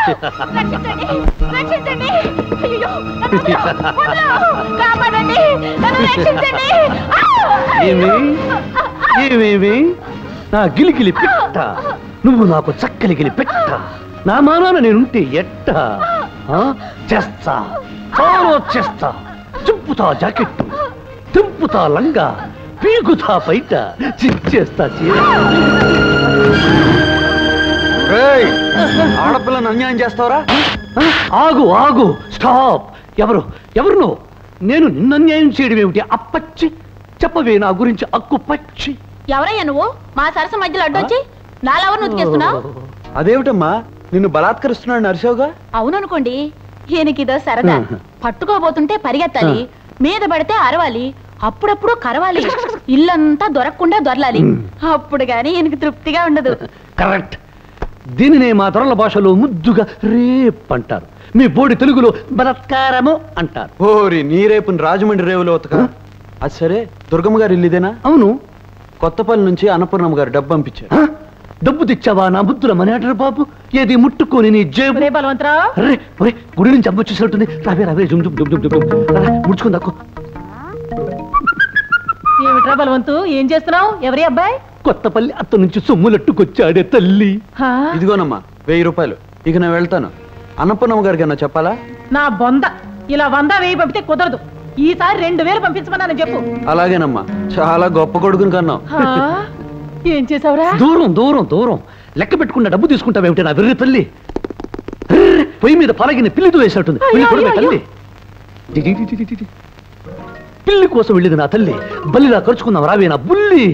రక్షించండి రక్షించండి అయ్యో నన్ను వదలు, వదలు. కాపాడండి నన్ను రక్షించండి ఆ! ఏమి ఏమేమి నా గిలిగిలి పెట్ట నువ్వు నాకు చక్కలి గిలి పెట్ట నా మానాన నేనుంటే ఎట్ట ఆ? చేస్తా చాలా చేస్తా చింపుతా జాకెట్టు తింపుతా లంగా పీకుతా బయట చిచ్చేస్తా చీర రేయ్, ఆడపిల్లను అన్యాయం చేస్తావరా ఆ, ఆగు ఆగు స్టాప్ ఎవరు ఎవరు నువ్వు నేను నిన్ను అన్యాయం చేయడం ఏమిటి అప్పచ్చి చెప్పవే నా గురించి అక్కు పచ్చి ఎవరయ్యా నువ్వు మా సరస మధ్యలో అడ్డొచ్చి నాలెవరు ఉతికేస్తున్నావు అదేమిటమ్మా నిన్ను బలాత్కరిస్తున్నాడు నరసోగా అవుననుకోండి ఈయనకిదో సరదా పట్టుకోబోతుంటే పరిగెత్తాలి మీద పడితే అరవాలి అప్పుడప్పుడు కరవాలి ఇల్లంతా దొరకకుండా దొరలాలి అప్పుడు గాని ఈయనకి తృప్తిగా ఉండదు కరెక్ట్ దీనినే మా దొరల భాషలో ముద్దుగా రేప్ అంటారు మీ బోడి తెలుగులో బలత్కారము అంటారు ఓరి నీ రేపుని రాజమండ్రి రేవులో ఉతక అది సరే దుర్గమ్మ గారు ఇల్లు ఇదేనా అవును కొత్తపల్లి నుంచి అన్నపూర్ణమ్మ గారు డబ్బు పంపించారు ఆ? డబ్బు తెచ్చావా నా బుద్ధుల మనేటరు బాబు ఏది ముట్టుకొని నీ జేబు ఒరే బలవంతరావు అరే ఒరే గుడి నుంచి అమ్మ వచ్చేసినట్టుంది రావే రావే జుమ్ జుమ్ జుమ్ జుమ్ జుమ్ రా, ముడుచుకుంది అక్కు ఏమిట్రా బలవంతు ఏం చేస్తున్నావు ఎవరి అబ్బాయి కొత్తపల్లి అత్త నుంచి సొమ్ములట్టుకొచ్చాడే తల్లి హా? ఇదిగోనమ్మా వెయ్యి రూపాయలు ఇక నేను వెళ్తాను అన్నపూర్ణమ్మ గారికి అన్న చెప్పాలా నా బొంద ఇలా వంద వేయి పంపితే కుదరదు ఈసారి రెండు వేలు పంపించమన్నాను చెప్పు అలాగేనమ్మా చాలా గొప్ప కొడుకుని కన్నావు హా? ఏం చేసావురా దూరం దూరం దూరం లెక్క పెట్టుకున్న డబ్బు తీసుకుంటావేమిటి నా వెర్రి తల్లి అర్రే, పొయ్యి మీద పలగిన పిల్లితో వేసినట్టుంది వెళ్ళి అయ్యో, చూడవే అయ్యో, తల్లి డి, డి, డి, డి, డి, డి. పిల్లి కోసం వెళ్ళింది నా తల్లి బల్లిలా ఖర్చుకుందాం రావే నా బుల్లి